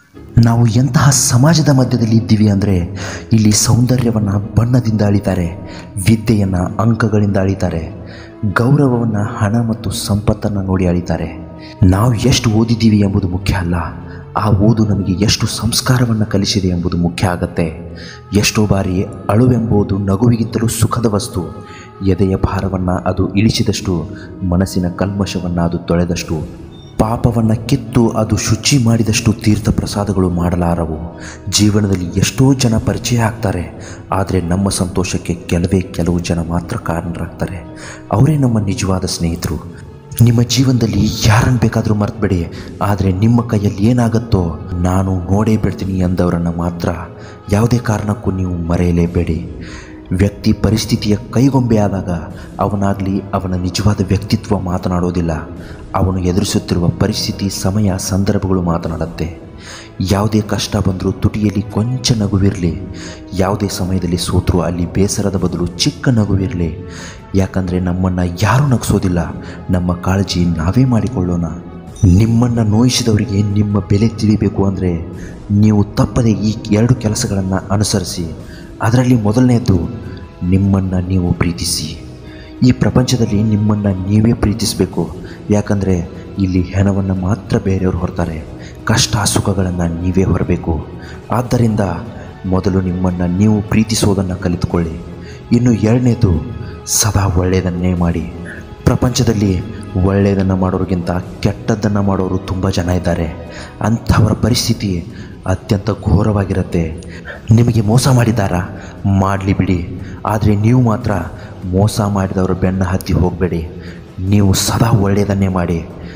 ನಾವು ಎಂತಹ ಸಮಾಜದ ಮಧ್ಯದಲ್ಲಿ ಇದ್ದೀವಿ ಅಂದರೆ ಇಲ್ಲಿ ಸೌಂದರ್ಯವನ್ನು ಬಣ್ಣದಿಂದ ಅಳಿತಾರೆ ವಿದ್ಯೆಯನ್ನು ಅಂಕಗಳಿಂದ ಅಳಿತಾರೆ ಗೌರವವನ್ನು ಹಣ ಮತ್ತು ಸಂಪತ್ತನ್ನು ನೋಡಿ ಅಳಿತಾರೆ ನಾವು ಎಷ್ಟು ಓದಿದ್ದೀವಿ ಎಂಬುದು ಮುಖ್ಯ ಅಲ್ಲ ಆ ಓದು ನಮಗೆ ಎಷ್ಟು ಸಂಸ್ಕಾರವನ್ನು ಕಲಿಸಿದೆ ಎಂಬುದು ಮುಖ್ಯ ಆಗತ್ತೆ ಎಷ್ಟೋ ಬಾರಿ ಅಳುವೆಂಬುದು ನಗುವಿಗಿಂತಲೂ ಸುಖದ ವಸ್ತು ಎದೆಯ ಭಾರವನ್ನು ಅದು ಇಳಿಸಿದಷ್ಟು ಮನಸ್ಸಿನ ಕಲ್ಮಶವನ್ನು ಅದು ತೊಳೆದಷ್ಟು ಪಾಪವನ್ನು ಕಿತ್ತು ಅದು ಶುಚಿ ಮಾಡಿದಷ್ಟು ತೀರ್ಥ ಪ್ರಸಾದಗಳು ಮಾಡಲಾರವು ಜೀವನದಲ್ಲಿ ಎಷ್ಟೋ ಜನ ಪರಿಚಯ ಆಗ್ತಾರೆ ಆದರೆ ನಮ್ಮ ಸಂತೋಷಕ್ಕೆ ಕೆಲವೇ ಕೆಲವು ಜನ ಮಾತ್ರ ಕಾರಣರಾಗ್ತಾರೆ ಅವರೇ ನಮ್ಮ ನಿಜವಾದ ಸ್ನೇಹಿತರು ನಿಮ್ಮ ಜೀವನದಲ್ಲಿ ಯಾರನ್ನು ಬೇಕಾದರೂ ಮರ್ತಬೇಡಿ ಆದರೆ ನಿಮ್ಮ ಕೈಯಲ್ಲಿ ಏನಾಗುತ್ತೋ ನಾನು ನೋಡೇ ಬಿಡ್ತೀನಿ ಅಂದವರನ್ನು ಮಾತ್ರ ಯಾವುದೇ ಕಾರಣಕ್ಕೂ ನೀವು ಮರೆಯಲೇಬೇಡಿ ವ್ಯಕ್ತಿ ಪರಿಸ್ಥಿತಿಯ ಕೈಗೊಂಬೆ ಆದಾಗ ಅವನಾಗಲಿ ಅವನ ನಿಜವಾದ ವ್ಯಕ್ತಿತ್ವ ಮಾತನಾಡೋದಿಲ್ಲ ಅವನು ಎದುರಿಸುತ್ತಿರುವ ಪರಿಸ್ಥಿತಿ ಸಮಯ ಸಂದರ್ಭಗಳು ಮಾತನಾಡುತ್ತೆ ಯಾವುದೇ ಕಷ್ಟ ಬಂದರೂ ತುಟಿಯಲ್ಲಿ ಕೊಂಚ ನಗುವಿರಲಿ ಯಾವುದೇ ಸಮಯದಲ್ಲಿ ಸೋತರೂ ಅಲ್ಲಿ ಬೇಸರದ ಬದಲು ಚಿಕ್ಕ ನಗುವಿರಲಿ ಯಾಕಂದರೆ ನಮ್ಮನ್ನು ಯಾರೂ ನಗಿಸೋದಿಲ್ಲ ನಮ್ಮ ಕಾಳಜಿ ನಾವೇ ಮಾಡಿಕೊಳ್ಳೋಣ ನಿಮ್ಮನ್ನು ನೋಯಿಸಿದವರಿಗೆ ನಿಮ್ಮ ಬೆಲೆ ತಿಳಿಬೇಕು ಅಂದರೆ ನೀವು ತಪ್ಪದೆ ಈ ಎರಡು ಕೆಲಸಗಳನ್ನು ಅನುಸರಿಸಿ ಅದರಲ್ಲಿ ಮೊದಲನೆಯದು ನಿಮ್ಮನ್ನು ನೀವು ಪ್ರೀತಿಸಿ ಈ ಪ್ರಪಂಚದಲ್ಲಿ ನಿಮ್ಮನ್ನು ನೀವೇ ಪ್ರೀತಿಸಬೇಕು ಯಾಕಂದರೆ ಇಲ್ಲಿ ಹೆಣವನ್ನು ಮಾತ್ರ ಬೇರೆಯವರು ಹೊರ್ತಾರೆ ಕಷ್ಟ ಸುಖಗಳನ್ನು ನೀವೇ ಹೊರಬೇಕು ಆದ್ದರಿಂದ ಮೊದಲು ನಿಮ್ಮನ್ನು ನೀವು ಪ್ರೀತಿಸೋದನ್ನು ಕಲಿತುಕೊಳ್ಳಿ ಇನ್ನು ಎರಡನೇದು ಸದಾ ಒಳ್ಳೆಯದನ್ನೇ ಮಾಡಿ ಪ್ರಪಂಚದಲ್ಲಿ ಒಳ್ಳೆಯದನ್ನು ಮಾಡೋರಿಗಿಂತ ಕೆಟ್ಟದ್ದನ್ನು ಮಾಡೋರು ತುಂಬ ಜನ ಇದ್ದಾರೆ ಅಂಥವರ ಪರಿಸ್ಥಿತಿ ಅತ್ಯಂತ ಘೋರವಾಗಿರುತ್ತೆ ನಿಮಗೆ ಮೋಸ ಮಾಡಿದ್ದಾರಾ ಮಾಡಲಿ ಬಿಡಿ ಆದರೆ ನೀವು ಮಾತ್ರ ಮೋಸ ಮಾಡಿದವರ ಬೆನ್ನ ಹತ್ತಿ ಹೋಗಬೇಡಿ ನೀವು ಸದಾ ಒಳ್ಳೆಯದನ್ನೇ ಮಾಡಿ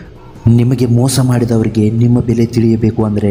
ನಿಮಗೆ ಮೋಸ ಮಾಡಿದವರಿಗೆ ನಿಮ್ಮ ಬೆಲೆ ತಿಳಿಯಬೇಕು ಅಂದರೆ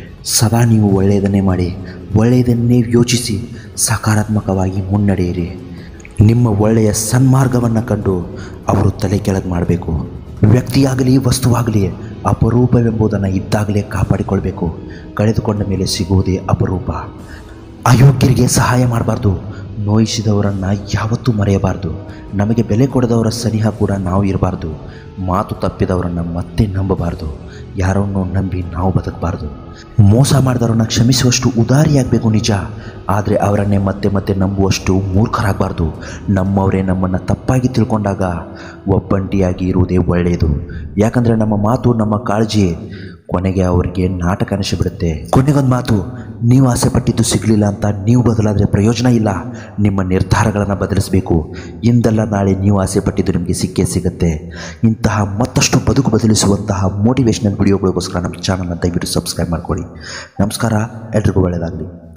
ಸದಾ ನೀವು ಒಳ್ಳೆಯದನ್ನೇ ಮಾಡಿ ಒಳ್ಳೆಯದನ್ನೇ ಯೋಚಿಸಿ ಸಕಾರಾತ್ಮಕವಾಗಿ ಮುನ್ನಡೆಯಿರಿ ನಿಮ್ಮ ಒಳ್ಳೆಯ ಸನ್ಮಾರ್ಗವನ್ನು ಕಂಡು ಅವರು ತಲೆ ಕೆಳಗೆ ಮಾಡಬೇಕು ವ್ಯಕ್ತಿಯಾಗಲಿ ವಸ್ತುವಾಗಲಿ ಅಪರೂಪವೆಂಬುದನ್ನು ಇದ್ದಾಗಲೇ ಕಾಪಾಡಿಕೊಳ್ಬೇಕು ಕಳೆದುಕೊಂಡ ಮೇಲೆ ಸಿಗುವುದೇ ಅಪರೂಪ ಅಯೋಗ್ಯರಿಗೆ ಸಹಾಯ ಮಾಡಬಾರ್ದು ನೋಯಿಸಿದವರನ್ನು ಯಾವತ್ತೂ ಮರೆಯಬಾರ್ದು ನಮಗೆ ಬೆಲೆ ಕೊಡದವರ ಸನಿಹ ಕೂಡ ನಾವು ಇರಬಾರ್ದು ಮಾತು ತಪ್ಪಿದವರನ್ನು ಮತ್ತೆ ನಂಬಬಾರ್ದು ಯಾರನ್ನು ನಂಬಿ ನಾವು ಬದುಕಬಾರ್ದು ಮೋಸ ಮಾಡಿದವರನ್ನ ಕ್ಷಮಿಸುವಷ್ಟು ಉದಾರಿಯಾಗಬೇಕು ನಿಜ ಆದರೆ ಅವರನ್ನೇ ಮತ್ತೆ ಮತ್ತೆ ನಂಬುವಷ್ಟು ಮೂರ್ಖರಾಗಬಾರ್ದು ನಮ್ಮವರೇ ನಮ್ಮನ್ನು ತಪ್ಪಾಗಿ ತಿಳ್ಕೊಂಡಾಗ ಒಬ್ಬಂಟಿಯಾಗಿ ಇರುವುದೇ ಒಳ್ಳೆಯದು ಯಾಕಂದರೆ ನಮ್ಮ ಮಾತು ನಮ್ಮ ಕಾಳಜಿ ಕೊನೆಗೆ ಅವರಿಗೆ ನಾಟಕ ಅನಿಸಿಬಿಡುತ್ತೆ ಕೊನೆಗೊಂದು ಮಾತು ನೀವು ಆಸೆ ಪಟ್ಟಿದ್ದು ಸಿಗಲಿಲ್ಲ ಅಂತ ನೀವು ಬದಲಾದರೆ ಪ್ರಯೋಜನ ಇಲ್ಲ ನಿಮ್ಮ ನಿರ್ಧಾರಗಳನ್ನು ಬದಲಿಸಬೇಕು ಇಂದಲ್ಲ ನಾಳೆ ನೀವು ಆಸೆ ಪಟ್ಟಿದ್ದು ನಿಮಗೆ ಸಿಕ್ಕೇ ಸಿಗುತ್ತೆ ಇಂತಹ ಮತ್ತಷ್ಟು ಬದುಕು ಬದಲಿಸುವಂತಹ ಮೋಟಿವೇಶ್ನಲ್ ವಿಡಿಯೋಗಳಿಗೋಸ್ಕರ ನಮ್ಮ ಚಾನಲ್ನ ದಯವಿಟ್ಟು ಸಬ್ಸ್ಕ್ರೈಬ್ ಮಾಡ್ಕೊಳ್ಳಿ ನಮಸ್ಕಾರ ಎಲ್ರಿಗೂ ಒಳ್ಳೆಯದಾಗಲಿ